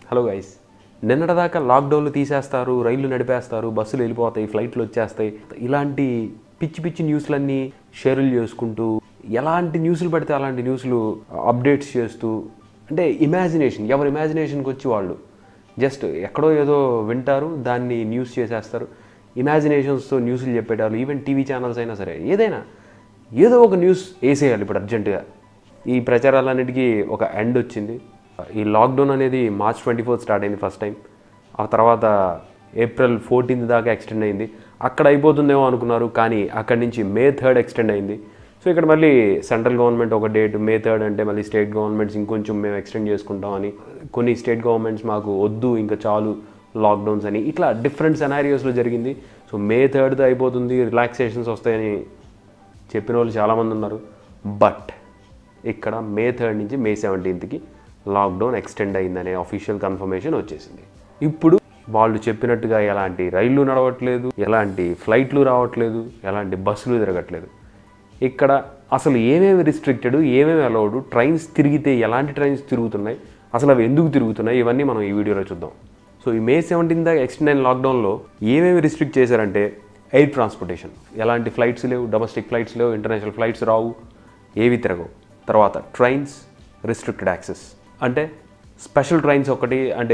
hello guys నిన్నటిదాకా లాక్డౌన్లు తీసేస్తారు రైళ్లు నడిపేస్తారు బస్సులు వెళ్ళిపోతాయి ఫ్లైట్లు వచ్చేస్తాయి ఇలాంటి పిచ్చి పిచ్చి న్యూస్లన్నీ షేర్లు చేసుకుంటూ ఎలాంటి న్యూస్లు పడితే అలాంటి న్యూస్లు అప్డేట్స్ చేస్తూ అంటే ఇమాజినేషన్ ఎవరి ఇమాజినేషన్కి వచ్చి వాళ్ళు జస్ట్ ఎక్కడో ఏదో వింటారు దాన్ని న్యూస్ చేసేస్తారు ఇమాజినేషన్స్తో న్యూస్లు చెప్పేటారు ఈవెన్ టీవీ ఛానల్స్ అయినా సరే ఏదైనా ఏదో ఒక న్యూస్ వేసేయాలి ఇప్పుడు అర్జెంటుగా ఈ ప్రచారాలన్నిటికీ ఒక ఎండ్ వచ్చింది ఈ లాక్డౌన్ అనేది మార్చ్ ట్వంటీ ఫోర్త్ స్టార్ట్ అయింది ఫస్ట్ టైం ఆ తర్వాత ఏప్రిల్ ఫోర్టీన్త్ దాకా ఎక్స్టెండ్ అయింది అక్కడ అయిపోతుందేమో అనుకున్నారు కానీ అక్కడి నుంచి మే థర్డ్ ఎక్స్టెండ్ అయింది సో ఇక్కడ మళ్ళీ సెంట్రల్ గవర్నమెంట్ ఒక డేట్ మే థర్డ్ అంటే మళ్ళీ స్టేట్ గవర్నమెంట్స్ ఇంకొంచెం మేము ఎక్స్టెండ్ చేసుకుంటామని కొన్ని స్టేట్ గవర్నమెంట్స్ మాకు వద్దు ఇంకా చాలు లాక్డౌన్స్ అని ఇట్లా డిఫరెంట్ సెనారియోస్లో జరిగింది సో మే థర్డ్తో అయిపోతుంది రిలాక్సేషన్స్ వస్తాయని చెప్పిన వాళ్ళు చాలామంది ఉన్నారు బట్ ఇక్కడ మే థర్డ్ నుంచి మే సెవెంటీన్త్కి లాక్డౌన్ ఎక్స్టెండ్ అయిందనే అఫీషియల్ కన్ఫర్మేషన్ వచ్చేసింది ఇప్పుడు వాళ్ళు చెప్పినట్టుగా ఎలాంటి రైళ్లు నడవట్లేదు ఎలాంటి ఫ్లైట్లు రావట్లేదు ఎలాంటి బస్సులు తిరగట్లేదు ఇక్కడ అసలు ఏమేమి రిస్ట్రిక్టెడ్ ఏమేమి అలౌడ్ ట్రైన్స్ తిరిగితే ఎలాంటి ట్రైన్స్ తిరుగుతున్నాయి అసలు అవి ఎందుకు తిరుగుతున్నాయి ఇవన్నీ మనం ఈ వీడియోలో చూద్దాం సో ఈ మే సెవెంటీన్ దాకా ఎక్స్టెండ్ అయిన లాక్డౌన్లో ఏమేమి రిస్ట్రిక్ట్ చేశారంటే ఎయిర్ ట్రాన్స్పోర్టేషన్ ఎలాంటి ఫ్లైట్స్ లేవు డొమెస్టిక్ ఫ్లైట్స్ లేవు ఇంటర్నేషనల్ ఫ్లైట్స్ రావు ఏవి తిరగవు తర్వాత ట్రైన్స్ రిస్ట్రిక్టెడ్ యాక్సెస్ అంటే స్పెషల్ ట్రైన్స్ ఒకటి అంటే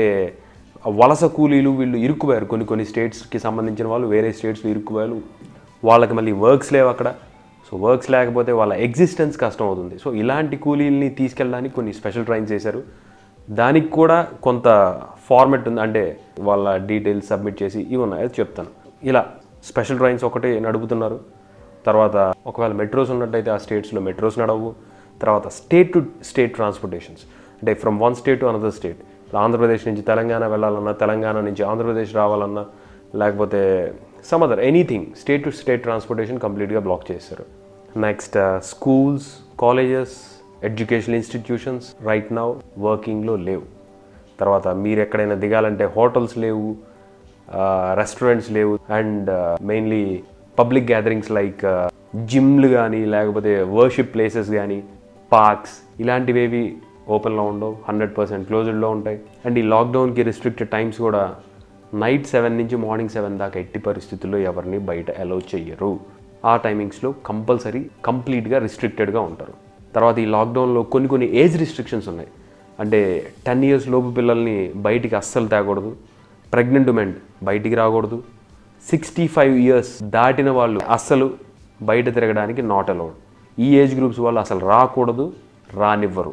వలస కూలీలు వీళ్ళు ఇరుక్కుపోయారు కొన్ని కొన్ని స్టేట్స్కి సంబంధించిన వాళ్ళు వేరే స్టేట్స్లో ఇరుక్కుపోయారు వాళ్ళకి మళ్ళీ వర్క్స్ లేవు అక్కడ సో వర్క్స్ లేకపోతే వాళ్ళ ఎగ్జిస్టెన్స్ కష్టం అవుతుంది సో ఇలాంటి కూలీల్ని తీసుకెళ్ళడానికి కొన్ని స్పెషల్ ట్రైన్స్ చేశారు దానికి కూడా కొంత ఫార్మెట్ ఉంది అంటే వాళ్ళ డీటెయిల్స్ సబ్మిట్ చేసి ఇవి ఉన్నాయి అది చెప్తాను ఇలా స్పెషల్ ట్రైన్స్ ఒకటి నడుపుతున్నారు తర్వాత ఒకవేళ మెట్రోస్ ఉన్నట్టయితే ఆ స్టేట్స్లో మెట్రోస్ నడవు తర్వాత స్టేట్ టు స్టేట్ ట్రాన్స్పోర్టేషన్స్ అంటే from one state to another state Andhra Pradesh నుంచి తెలంగాణ వెళ్ళాలన్నా తెలంగాణ నుంచి ఆంధ్రప్రదేశ్ రావాలన్నా లేకపోతే some other anything state to state transportation కంప్లీట్గా బ్లాక్ చేశారు next schools colleges educational institutions right now వర్కింగ్లో లేవు తర్వాత మీరు ఎక్కడైనా దిగాలంటే హోటల్స్ లేవు రెస్టారెంట్స్ లేవు and mainly public gatherings like జిమ్లు కానీ లేకపోతే వర్షిప్ ప్లేసెస్ కానీ పార్క్స్ ఇలాంటివేవి ఓపెన్లో ఉండవు హండ్రెడ్ పర్సెంట్ క్లోజ్డ్లో ఉంటాయి అండ్ ఈ లాక్డౌన్కి రిస్ట్రిక్టెడ్ టైమ్స్ కూడా నైట్ సెవెన్ నుంచి మార్నింగ్ సెవెన్ దాకా ఎట్టి పరిస్థితుల్లో ఎవరిని బయట అలౌ చెయ్యరు ఆ టైమింగ్స్లో కంపల్సరీ కంప్లీట్గా రిస్ట్రిక్టెడ్గా ఉంటారు తర్వాత ఈ లాక్డౌన్లో కొన్ని కొన్ని ఏజ్ రిస్ట్రిక్షన్స్ ఉన్నాయి అంటే టెన్ ఇయర్స్ లోపు పిల్లల్ని బయటికి అస్సలు తేకూడదు ప్రెగ్నెంట్ ఉమెన్ బయటికి రాకూడదు సిక్స్టీ ఫైవ్ ఇయర్స్ దాటిన వాళ్ళు అస్సలు బయట తిరగడానికి నాట్ అలౌడ్ ఈ ఏజ్ గ్రూప్స్ వాళ్ళు అసలు రాకూడదు రానివ్వరు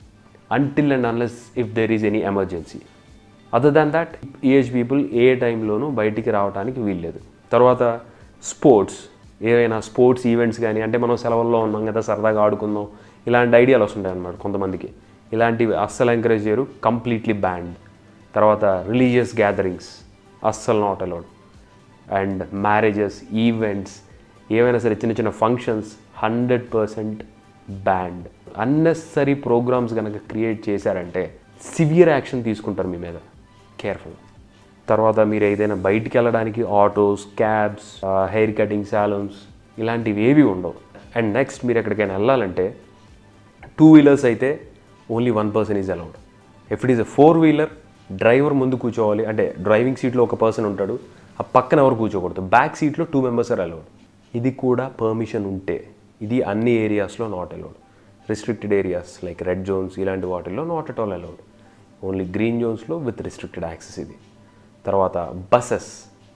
until and unless if there is any emergency other than that age people ఏ టైంలోనూ బయటికి రావడానికి వీల్లేదు తర్వాత స్పోర్ట్స్ ఏవైనా స్పోర్ట్స్ ఈవెంట్స్ కానీ అంటే మనం సెలవుల్లో ఉన్నాం కదా సరదాగా ఆడుకుందాం ఇలాంటి ఐడియాలు వస్తుంటాయి అన్నమాట కొంతమందికి ఇలాంటివి అస్సలు ఎంకరేజ్ చేయరు కంప్లీట్లీ బ్యాండ్ తర్వాత రిలీజియస్ గ్యాదరింగ్స్ అస్సలు not allowed and marriages events ఏవైనా సరే చిన్న చిన్న functions hundred percent banned unnecessary programmes కనుక క్రియేట్ చేశారంటే సివియర్ యాక్షన్ తీసుకుంటారు మీ మీద కేర్ఫుల్ తర్వాత మీరు ఏదైనా బయటికి వెళ్ళడానికి autos cabs hair cutting saloons ఇలాంటివి ఏవి ఉండవు అండ్ నెక్స్ట్ మీరు ఎక్కడికైనా వెళ్ళాలంటే టూ వీలర్స్ అయితే only one person is allowed if it is a four wheeler driver ముందు కూర్చోవాలి అంటే డ్రైవింగ్ సీట్లో ఒక పర్సన్ ఉంటాడు ఆ పక్కన ఎవరు కూర్చోకూడదు బ్యాక్ సీట్లో టూ మెంబర్స్ ఆర్ అలౌడ్ ఇది కూడా పర్మిషన్ ఉంటే ఇది అన్ని ఏరియాస్లో not allowed restricted areas like red zones ఇలాంటి వాటిల్లో not at all allowed only green జోన్స్లో విత్ రిస్ట్రిక్టెడ్ యాక్సెస్ ఇది తర్వాత బస్సెస్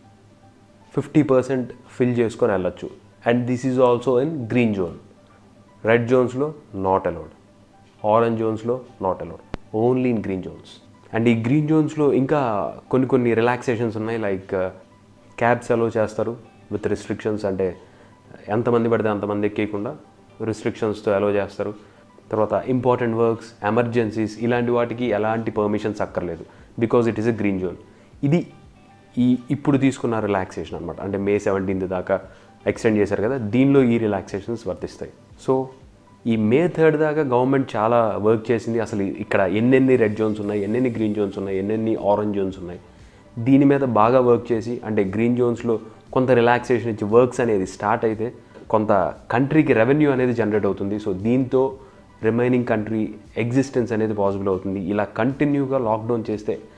ఫిఫ్టీ పర్సెంట్ ఫిల్ చేసుకొని వెళ్ళొచ్చు and this is also in green zone red జోన్స్లో నాట్ అలౌడ్ ఆరెంజ్ జోన్స్లో not allowed only in green zones and ఈ green జోన్స్లో ఇంకా కొన్ని కొన్ని రిలాక్సేషన్స్ ఉన్నాయి లైక్ క్యాబ్స్ అలో చేస్తారు విత్ రిస్ట్రిక్షన్స్ అంటే ఎంతమంది పడితే అంతమంది ఎక్కేయకుండా రిస్ట్రిక్షన్స్తో అలో చేస్తారు తర్వాత ఇంపార్టెంట్ వర్క్స్ ఎమర్జెన్సీస్ ఇలాంటి వాటికి ఎలాంటి పర్మిషన్స్ అక్కర్లేదు because it is a green zone ఇది ఈ ఇప్పుడు తీసుకున్న రిలాక్సేషన్ అనమాట అంటే మే సెవెంటీన్త్ దాకా ఎక్స్టెండ్ చేశారు కదా దీనిలో ఈ రిలాక్సేషన్స్ వర్తిస్తాయి సో ఈ మే థర్డ్ దాకా గవర్నమెంట్ చాలా వర్క్ చేసింది అసలు ఇక్కడ ఎన్నెన్ని రెడ్ జోన్స్ ఉన్నాయి ఎన్నెన్ని గ్రీన్ జోన్స్ ఉన్నాయి ఎన్నెన్ని ఆరెంజ్ జోన్స్ ఉన్నాయి దీని మీద బాగా వర్క్ చేసి అంటే గ్రీన్ జోన్స్లో కొంత రిలాక్సేషన్ ఇచ్చి వర్క్స్ అనేది స్టార్ట్ అయితే కొంత కంట్రీకి రెవెన్యూ అనేది జనరేట్ అవుతుంది సో దీంతో రిమైనింగ్ కంట్రీ ఎగ్జిస్టెన్స్ అనేది పాసిబుల్ అవుతుంది ఇలా కంటిన్యూగా లాక్డౌన్ చేస్తే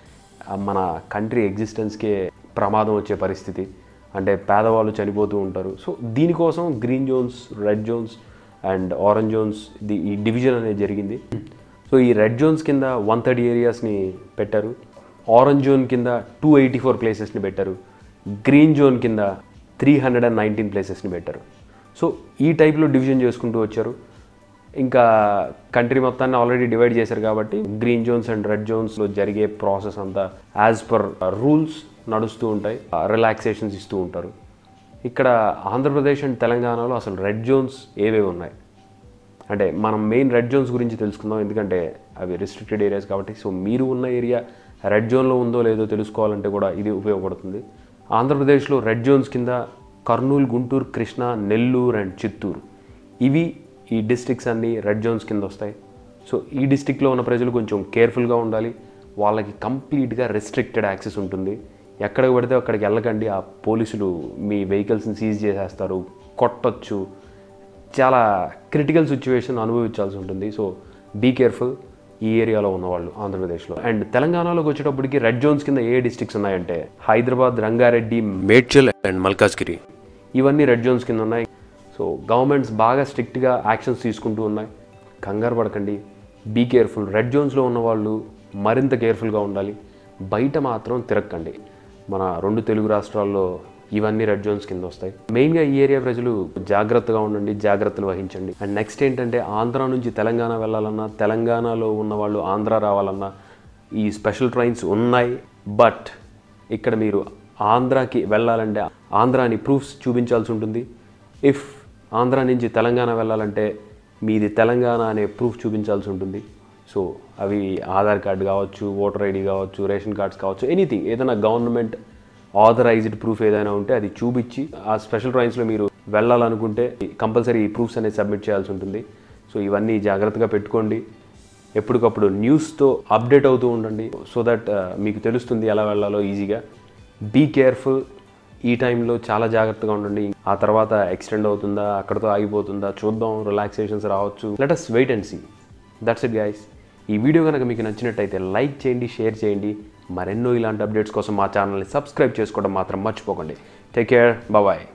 ఆ మన కంట్రీ ఎగ్జిస్టెన్స్కే ప్రమాదం వచ్చే పరిస్థితి అంటే పేదవాళ్ళు చనిపోతూ ఉంటారు సో దీనికోసం green zones red zones and orange zones the ఈ డివిజన్ అనేది జరిగింది సో ఈ రెడ్ జోన్స్ కింద వన్ థర్టీ ఏరియాస్ని పెట్టారు ఆరెంజ్ జోన్ కింద టూ ఎయిటీ ఫోర్ ప్లేసెస్ని పెట్టారు గ్రీన్ జోన్ కింద త్రీ హండ్రెడ్ అండ్ నైన్టీన్ ప్లేసెస్ని పెట్టారు సో ఈ టైప్లో డివిజన్ చేసుకుంటూ వచ్చారు ఇంకా కంట్రీ మొత్తాన్ని ఆల్రెడీ డివైడ్ చేశారు కాబట్టి గ్రీన్ జోన్స్ అండ్ రెడ్ జోన్స్లో జరిగే ప్రాసెస్ అంతా యాజ్ పర్ రూల్స్ నడుస్తూ ఉంటాయి రిలాక్సేషన్స్ ఇస్తూ ఉంటారు ఇక్కడ ఆంధ్రప్రదేశ్ అండ్ తెలంగాణలో అసలు రెడ్ జోన్స్ ఏవేవి ఉన్నాయి అంటే మనం మెయిన్ రెడ్ జోన్స్ గురించి తెలుసుకుందాం ఎందుకంటే అవి రిస్ట్రిక్టెడ్ ఏరియాస్ కాబట్టి సో మీరు ఉన్న ఏరియా రెడ్ జోన్లో ఉందో లేదో తెలుసుకోవాలంటే కూడా ఇది ఉపయోగపడుతుంది ఆంధ్రప్రదేశ్లో రెడ్ జోన్స్ కింద కర్నూలు గుంటూరు కృష్ణా నెల్లూరు అండ్ చిత్తూరు ఇవి ఈ డిస్ట్రిక్ట్స్ అన్నీ రెడ్ జోన్స్ కింద వస్తాయి సో ఈ డిస్ట్రిక్ట్లో ఉన్న ప్రజలు కొంచెం కేర్ఫుల్గా ఉండాలి వాళ్ళకి కంప్లీట్గా రెస్ట్రిక్టెడ్ యాక్సెస్ ఉంటుంది ఎక్కడికి పడితే అక్కడికి వెళ్ళకండి ఆ పోలీసులు మీ వెహికల్స్ని సీజ్ చేసేస్తారు కొట్టొచ్చు చాలా క్రిటికల్ సిచ్యువేషన్ అనుభవించాల్సి ఉంటుంది సో బీ కేర్ఫుల్ ఈ ఏరియాలో ఉన్నవాళ్ళు ఆంధ్రప్రదేశ్లో అండ్ తెలంగాణలోకి వచ్చేటప్పటికి రెడ్ జోన్స్ కింద ఏ డిస్ట్రిక్ట్స్ ఉన్నాయంటే హైదరాబాద్ రంగారెడ్డి మేడ్చల్ అండ్ మల్కాజ్గిరి ఇవన్నీ రెడ్ జోన్స్ కింద ఉన్నాయి సో గవర్నమెంట్స్ బాగా స్ట్రిక్ట్గా యాక్షన్స్ తీసుకుంటూ ఉన్నాయి కంగారు పడకండి బీ కేర్ఫుల్ రెడ్ జోన్స్లో ఉన్న వాళ్ళు మరింత కేర్ఫుల్గా ఉండాలి బయట మాత్రం తిరగకండి మన రెండు తెలుగు రాష్ట్రాల్లో ఇవన్నీ రెడ్ జోన్స్ కింద వస్తాయి మెయిన్గా ఈ ఏరియా ప్రజలు జాగ్రత్తగా ఉండండి జాగ్రత్తలు వహించండి అండ్ నెక్స్ట్ ఏంటంటే ఆంధ్ర నుంచి తెలంగాణ వెళ్ళాలన్నా తెలంగాణలో ఉన్న వాళ్ళు ఆంధ్ర రావాలన్నా ఈ స్పెషల్ ట్రైన్స్ ఉన్నాయి బట్ ఇక్కడ మీరు ఆంధ్రాకి వెళ్ళాలంటే ఆంధ్ర అని ప్రూఫ్స్ చూపించాల్సి ఉంటుంది ఇఫ్ ఆంధ్ర నుంచి తెలంగాణ వెళ్ళాలంటే మీది తెలంగాణ అనే ప్రూఫ్ చూపించాల్సి ఉంటుంది సో అవి ఆధార్ కార్డు కావచ్చు ఓటర్ ఐడి కావచ్చు రేషన్ కార్డ్స్ కావచ్చు ఎనీథింగ్ ఏదైనా గవర్నమెంట్ ఆథరైజ్డ్ ప్రూఫ్ ఏదైనా ఉంటే అది చూపించి ఆ స్పెషల్ ట్రైన్స్లో మీరు వెళ్ళాలనుకుంటే కంపల్సరీ ఈ ప్రూఫ్స్ అనేది సబ్మిట్ చేయాల్సి ఉంటుంది సో ఇవన్నీ జాగ్రత్తగా పెట్టుకోండి ఎప్పటికప్పుడు న్యూస్తో అప్డేట్ అవుతూ ఉండండి సో దట్ మీకు తెలుస్తుంది ఎలా వెళ్ళాలో ఈజీగా బీ కేర్ఫుల్ ఈ టైంలో చాలా జాగ్రత్తగా ఉండండి ఆ తర్వాత ఎక్స్టెండ్ అవుతుందా అక్కడతో ఆగిపోతుందా చూద్దాం రిలాక్సేషన్స్ రావచ్చు let us wait and see that's it guys ఈ వీడియో కనుక మీకు నచ్చినట్టయితే లైక్ చేయండి షేర్ చేయండి మరెన్నో ఇలాంటి అప్డేట్స్ కోసం మా ఛానల్ని సబ్స్క్రైబ్ చేసుకోవడం మాత్రం మర్చిపోకండి టేక్ కేర్ బాయ్